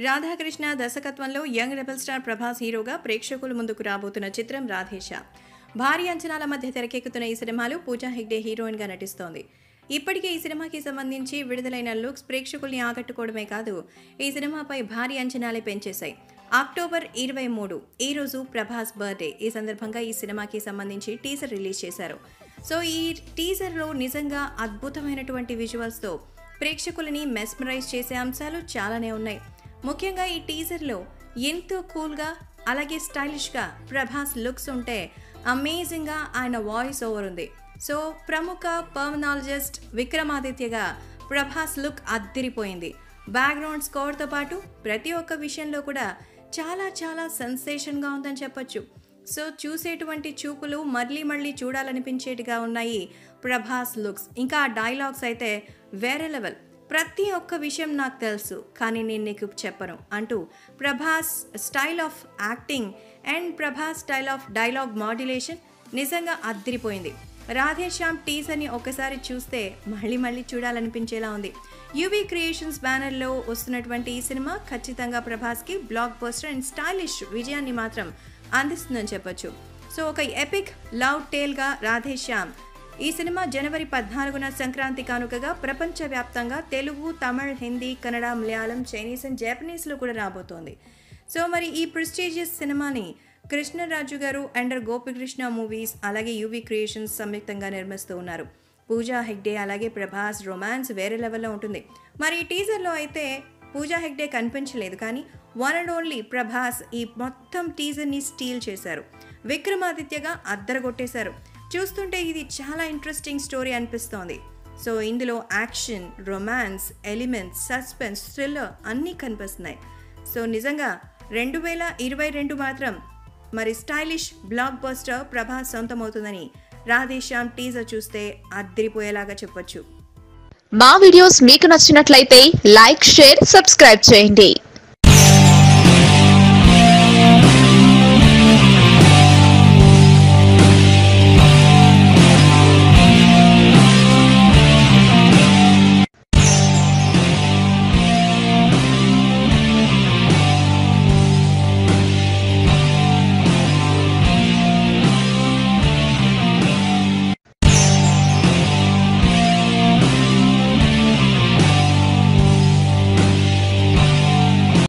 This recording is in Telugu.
రాధాకృష్ణ దర్శకత్వంలో యంగ్ రెబల్ స్టార్ ప్రభాస్ హీరోగా ప్రేక్షకుల ముందుకు రాబోతున్న చిత్రం రాధేశ భారీ అంచనాల మధ్య తెరకెక్కుతున్న ఈ సినిమాలో పూజా హెగ్డే హీరోయిన్గా నటిస్తోంది ఇప్పటికే ఈ సినిమాకి సంబంధించి విడుదలైన లుక్స్ ప్రేక్షకుల్ని ఆకట్టుకోవడమే కాదు ఈ సినిమాపై భారీ అంచనాలే పెంచేశాయి అక్టోబర్ ఇరవై మూడు ఈ రోజు ప్రభాస్ బర్త్డే ఈ సందర్భంగా ఈ సినిమాకి సంబంధించి టీజర్ రిలీజ్ చేశారు సో ఈ టీజర్లో నిజంగా అద్భుతమైనటువంటి విజువల్స్తో ప్రేక్షకులని మెస్మరైజ్ చేసే అంశాలు చాలానే ఉన్నాయి ముఖ్యంగా ఈ టీజర్లో ఎంతో కూల్గా అలాగే స్టైలిష్గా ప్రభాస్ లుక్స్ ఉంటే అమేజింగ్గా ఆయన వాయిస్ ఓవర్ ఉంది సో ప్రముఖ పర్మనాలజిస్ట్ విక్రమాదిత్యగా ప్రభాస్ లుక్ అద్దిరిపోయింది బ్యాక్గ్రౌండ్ స్కోర్తో పాటు ప్రతి ఒక్క విషయంలో కూడా చాలా చాలా సెన్సేషన్గా ఉందని చెప్పొచ్చు సో చూసేటువంటి చూపులు మళ్ళీ మళ్ళీ చూడాలనిపించేట్టుగా ఉన్నాయి ప్రభాస్ లుక్స్ ఇంకా ఆ డైలాగ్స్ అయితే వేరే లెవెల్ ప్రతి ఒక్క విషయం నాకు తెలుసు కానీ నేను నీకు చెప్పను అంటూ Prabhas style of acting and Prabhas style of dialogue modulation నిజంగా అద్దరిపోయింది రాధేశ్యామ్ టీజర్ని ఒకసారి చూస్తే మళ్ళీ మళ్ళీ చూడాలనిపించేలా ఉంది యూవీ క్రియేషన్స్ బ్యానర్లో వస్తున్నటువంటి ఈ సినిమా ఖచ్చితంగా ప్రభాస్కి బ్లాక్ బస్టర్ అండ్ స్టైలిష్ విజయాన్ని మాత్రం అందిస్తుందని చెప్పొచ్చు సో ఒక ఎపిక్ లవ్ టేల్గా రాధేశ్యామ్ ఈ సినిమా జనవరి పద్నాలుగున సంక్రాంతి కానుకగా ప్రపంచవ్యాప్తంగా తెలుగు తమిళ్ హిందీ కన్నడ మలయాళం చైనీస్ అండ్ జపనీస్లో కూడా రాబోతోంది సో మరి ఈ ప్రెస్టీజియస్ సినిమాని కృష్ణరాజు గారు అండర్ గోపికృష్ణ మూవీస్ అలాగే యూవీ క్రియేషన్స్ సంయుక్తంగా నిర్మిస్తూ ఉన్నారు పూజా హెగ్డే అలాగే ప్రభాస్ రొమాన్స్ వేరే లెవెల్లో ఉంటుంది మరి ఈ టీజర్లో అయితే పూజా హెగ్డే కనిపించలేదు కానీ వన్ అండ్ ఓన్లీ ప్రభాస్ ఈ మొత్తం టీజర్ని స్టీల్ చేశారు విక్రమాదిత్యగా అద్దరగొట్టేశారు చూస్తుంటే ఇది చాలా ఇంట్రెస్టింగ్ స్టోరీ అనిపిస్తోంది సో ఇందులో action romance elements suspense thriller అన్నీ కనిపిస్తున్నాయి సో నిజంగా రెండు వేల ఇరవై రెండు మాత్రం మరి స్టైలిష్ బ్లాక్ బస్టర్ ప్రభాస్ సొంతమవుతుందని రాధేశ్యామ్ టీజర్ చూస్తే అద్దరిపోయేలాగా చెప్పొచ్చు మా వీడియోస్ మీకు నచ్చినట్లయితే లైక్ షేర్ సబ్స్క్రైబ్ చేయండి